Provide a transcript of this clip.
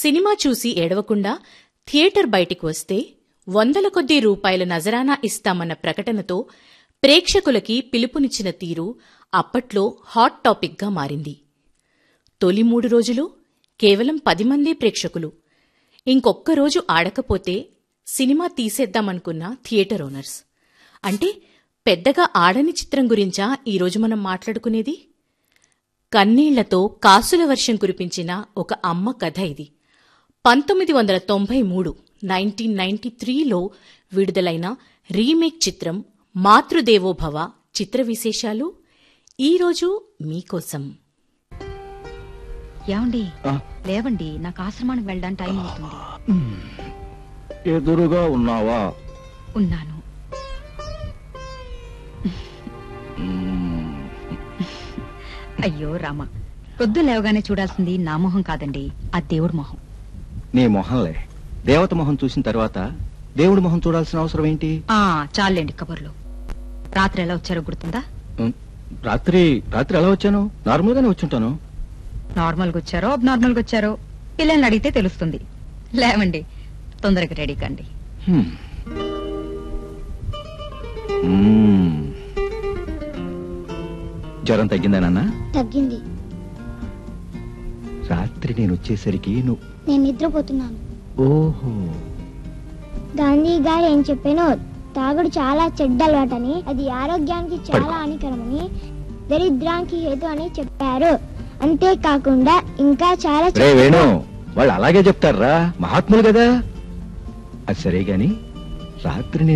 Cinema చూసి ఏడవకుండా theatre బయటికి వస్తే వందల కొద్దీ రూపాయల నజరానా ఇస్తామన్న ప్రకటనతో ప్రేక్షకులకి పిలుపునిచ్చిన తీరు అప్పట్లో హాట్ టాపిక్గా మారింది తొలి మూడు రోజులు కేవలం పది మందే ప్రేక్షకులు ఇంకొక్క రోజు ఆడకపోతే సినిమా తీసేద్దామనుకున్న థియేటర్ ఓనర్స్ అంటే పెద్దగా ఆడని చిత్రం గురించా ఈరోజు మనం మాట్లాడుకునేది కన్నీళ్లతో కాసుల వర్షం కురిపించిన ఒక అమ్మ కథ ఇది పంతొమ్మిది వందల తొంభై మూడు నైన్టీన్ నైన్టీ త్రీలో విడుదలైన రీమేక్ చిత్రం మాతృదేవోభవ చిత్ర విశేషాలు ఈరోజు మీకోసం ఏమండి ఆ. లేవండి నాకు ఆశ్రమానికి వెళ్ళడానికి టైం అవుతుంది ఎదురుగా ఉన్నావా ఉన్నాను అయ్యో రామ పొద్దు లేవగానే చూడాల్సింది నా మొహం కాదండి ఆ దేవుడి మొహం నీ మొహంలే దేవత మొహం చూసిన తర్వాత దేవుడి మొహం చూడాల్సిన అవసరం ఏంటి ఆ చాలండి కబుర్లు రాత్రి ఎలా వచ్చారో గుర్తుందా ఉం, రాత్రి రాత్రి ఎలా వచ్చాను నార్మల్ గానే వచ్చుంటాను నార్మల్ గా వచ్చారో అబ్నార్మల్ గా వచ్చారో పిల్లల్ని అడిగితే తెలుస్తుంది లేవండి తొందరగా రెడీ కండి హ్మ్. మ్మ్. జ్వరం తగ్గిందా నాన్న తగ్గింది రాత్రి నేను వచ్చేసరికి నువ్వు నేను నిద్రపోతున్నాను ఓహో గాంధీ గారు ఏం చెప్పానో తాగుడు చాలా చెడ్డ అలవాటని అది ఆరోగ్యానికి చాలా పడుకో. హానికరమని దరిద్రానికి హేతు అని చెప్పారు అంతేకాకుండా ఇంకా చాలా రే చెప్పారు. వేణు వాళ్ళు అలాగే చెప్తారా మహాత్ములు కదా అది సరే గాని రాత్రి నేను